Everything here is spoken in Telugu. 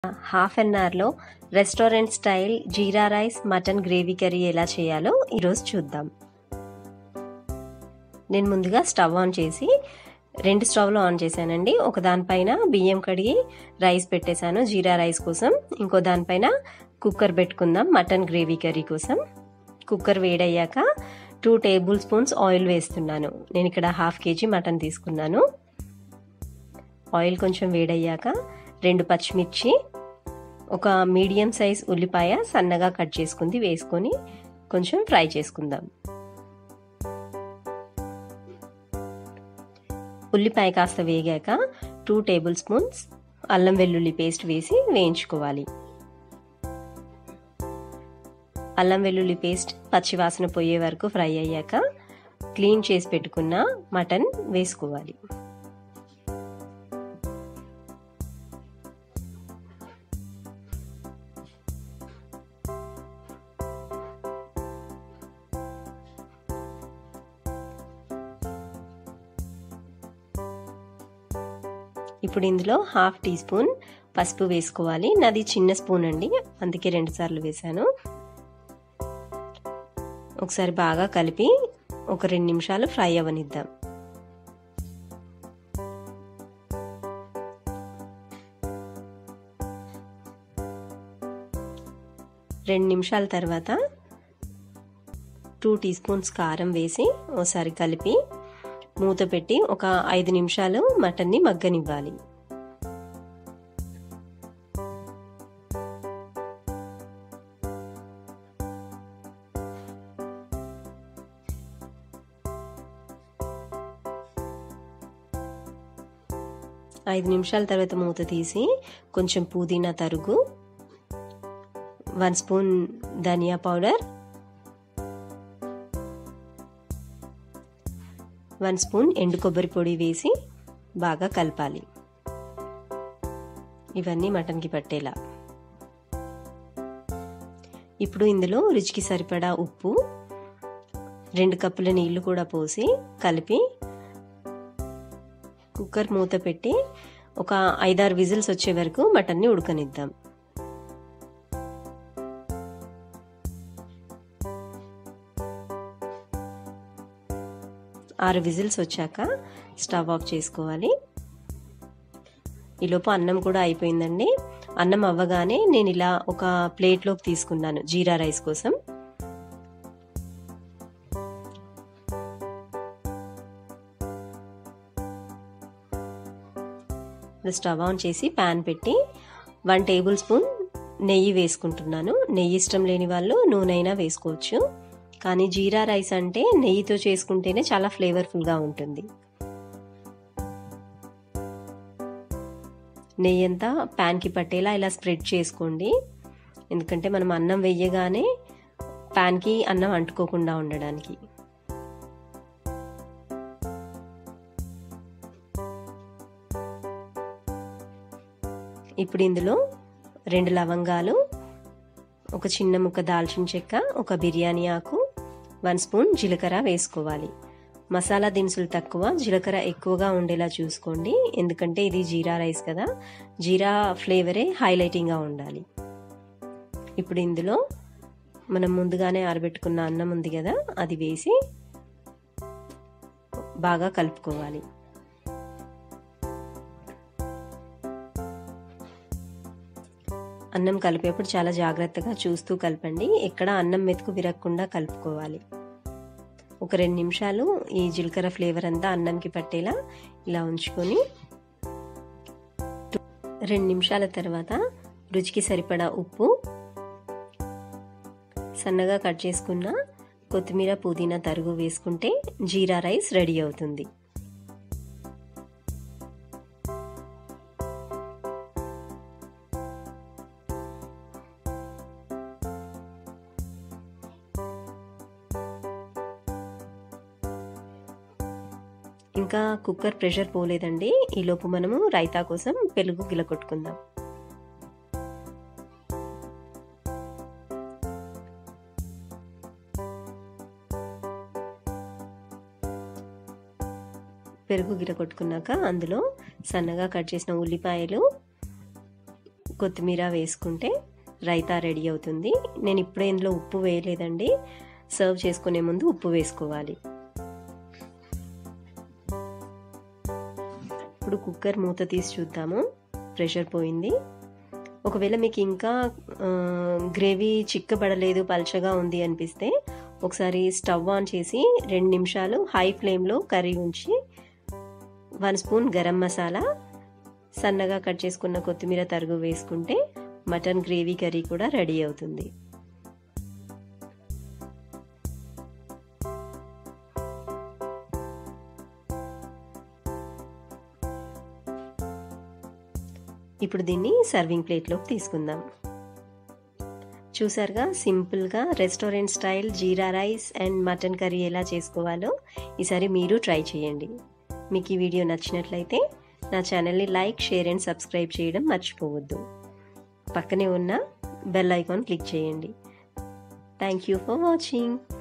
హాఫ్ అన్ అవర్లో restaurant style jeera rice mutton gravy curry ఎలా చేయాలో ఈరోజు చూద్దాం నేను ముందుగా స్టవ్ ఆన్ చేసి రెండు స్టవ్లు ఆన్ చేశానండి ఒక దానిపైన బియ్యం కడిగి రైస్ పెట్టేశాను జీరా రైస్ కోసం ఇంకో దానిపైన కుక్కర్ పెట్టుకుందాం మటన్ గ్రేవీ కర్రీ కోసం కుక్కర్ వేడయ్యాక టూ టేబుల్ స్పూన్స్ ఆయిల్ వేస్తున్నాను నేను ఇక్కడ హాఫ్ కేజీ మటన్ తీసుకున్నాను ఆయిల్ కొంచెం వేడయ్యాక రెండు పచ్చిమిర్చి ఒక మీడియం సైజ్ ఉల్లిపాయ సన్నగా కట్ చేసుకుంది వేసుకొని కొంచెం ఫ్రై చేసుకుందాం ఉల్లిపాయ కాస్త వేగాక టూ టేబుల్ స్పూన్స్ అల్లం వెల్లుల్లి పేస్ట్ వేసి వేయించుకోవాలి అల్లం వెల్లుల్లి పేస్ట్ పచ్చివాసన పోయే వరకు ఫ్రై అయ్యాక క్లీన్ చేసి పెట్టుకున్న మటన్ వేసుకోవాలి ఇప్పుడు ఇందులో హాఫ్ టీ స్పూన్ పసుపు వేసుకోవాలి నాది చిన్న స్పూన్ అండి అందుకే రెండు సార్లు వేసాను ఒకసారి బాగా కలిపి ఒక రెండు నిమిషాలు ఫ్రై అవ్వనిద్దాం రెండు నిమిషాల తర్వాత టూ టీ స్పూన్స్ కారం వేసి ఒకసారి కలిపి మూత పెట్టి ఒక ఐదు నిమిషాలు మటన్ని మగ్గనివ్వాలి ఐదు నిమిషాల తర్వాత మూత తీసి కొంచెం పుదీనా తరుగు వన్ స్పూన్ ధనియా పౌడర్ వన్ స్పూన్ ఎండు కొబ్బరి పొడి వేసి బాగా కలపాలి ఇవన్నీ మటన్కి పట్టేలా ఇప్పుడు ఇందులో రుచికి సరిపడా ఉప్పు రెండు కప్పుల నీళ్లు కూడా పోసి కలిపి కుక్కర్ మూత పెట్టి ఒక ఐదారు విజిల్స్ వచ్చే వరకు మటన్ని ఉడకనిద్దాం ఆరు విజిల్స్ వచ్చాక స్టవ్ ఆఫ్ చేసుకోవాలి ఈలోపు అన్నం కూడా అయిపోయిందండి అన్నం అవ్వగానే నేను ఇలా ఒక ప్లేట్లోకి తీసుకున్నాను జీరా రైస్ కోసం స్టవ్ ఆన్ చేసి ప్యాన్ పెట్టి వన్ టేబుల్ స్పూన్ నెయ్యి వేసుకుంటున్నాను నెయ్యి ఇష్టం లేని వాళ్ళు నూనె అయినా వేసుకోవచ్చు కానీ జీరా రైస్ అంటే నెయ్యితో చేసుకుంటేనే చాలా ఫ్లేవర్ఫుల్గా ఉంటుంది నెయ్యి అంతా ప్యాన్కి పట్టేలా ఇలా స్ప్రెడ్ చేసుకోండి ఎందుకంటే మనం అన్నం వెయ్యగానే ప్యాన్కి అన్నం అంటుకోకుండా ఉండడానికి ఇప్పుడు ఇందులో రెండు లవంగాలు ఒక చిన్న ముక్క దాల్చిన చెక్క ఒక బిర్యానీ ఆకు వన్ స్పూన్ జీలకర్ర వేసుకోవాలి మసాలా దినుసులు తక్కువ జీలకర్ర ఎక్కువగా ఉండేలా చూసుకోండి ఎందుకంటే ఇది జీరా రైస్ కదా జీరా ఫ్లేవరే హైలైటింగ్గా ఉండాలి ఇప్పుడు ఇందులో మనం ముందుగానే ఆరబెట్టుకున్న అన్నం ఉంది కదా అది వేసి బాగా కలుపుకోవాలి అన్నం కలిపేప్పుడు చాలా జాగ్రత్తగా చూస్తూ కలపండి ఎక్కడ అన్నం మెతుకు విరగకుండా కలుపుకోవాలి ఒక రెండు నిమిషాలు ఈ జీలకర్ర ఫ్లేవర్ అంతా అన్నంకి పట్టేలా ఇలా ఉంచుకొని రెండు నిమిషాల తర్వాత రుచికి సరిపడా ఉప్పు సన్నగా కట్ చేసుకున్న కొత్తిమీర పుదీనా తరుగు వేసుకుంటే జీరా రైస్ రెడీ అవుతుంది ఇంకా కుక్కర్ ప్రెషర్ పోలేదండి ఈలోపు మనము రైతా కోసం పెరుగు గిల కొట్టుకుందాం పెరుగు గిర కొట్టుకున్నాక అందులో సన్నగా కట్ చేసిన ఉల్లిపాయలు కొత్తిమీర వేసుకుంటే రైతా రెడీ అవుతుంది నేను ఇప్పుడే ఇందులో ఉప్పు వేయలేదండి సర్వ్ చేసుకునే ముందు ఉప్పు వేసుకోవాలి ఇప్పుడు కుక్కర్ మూత తీసి చూద్దాము ప్రెషర్ పోయింది ఒకవేళ మీకు ఇంకా గ్రేవీ చిక్కబడలేదు పల్చగా ఉంది అనిపిస్తే ఒకసారి స్టవ్ ఆన్ చేసి రెండు నిమిషాలు హై ఫ్లేమ్లో కర్రీ ఉంచి వన్ స్పూన్ గరం మసాలా సన్నగా కట్ చేసుకున్న కొత్తిమీర తరుగు వేసుకుంటే మటన్ గ్రేవీ కర్రీ కూడా రెడీ అవుతుంది ఇప్పుడు దీన్ని సర్వింగ్ ప్లేట్లోకి తీసుకుందాం చూసారుగా సింపుల్గా restaurant style jeera rice and mutton curry ఎలా చేసుకోవాలో ఈసారి మీరు ట్రై చేయండి మీకు ఈ వీడియో నచ్చినట్లయితే నా ఛానల్ని లైక్ షేర్ అండ్ సబ్స్క్రైబ్ చేయడం మర్చిపోవద్దు పక్కనే ఉన్న బెల్ ఐకాన్ క్లిక్ చేయండి థ్యాంక్ యూ ఫర్ వాచింగ్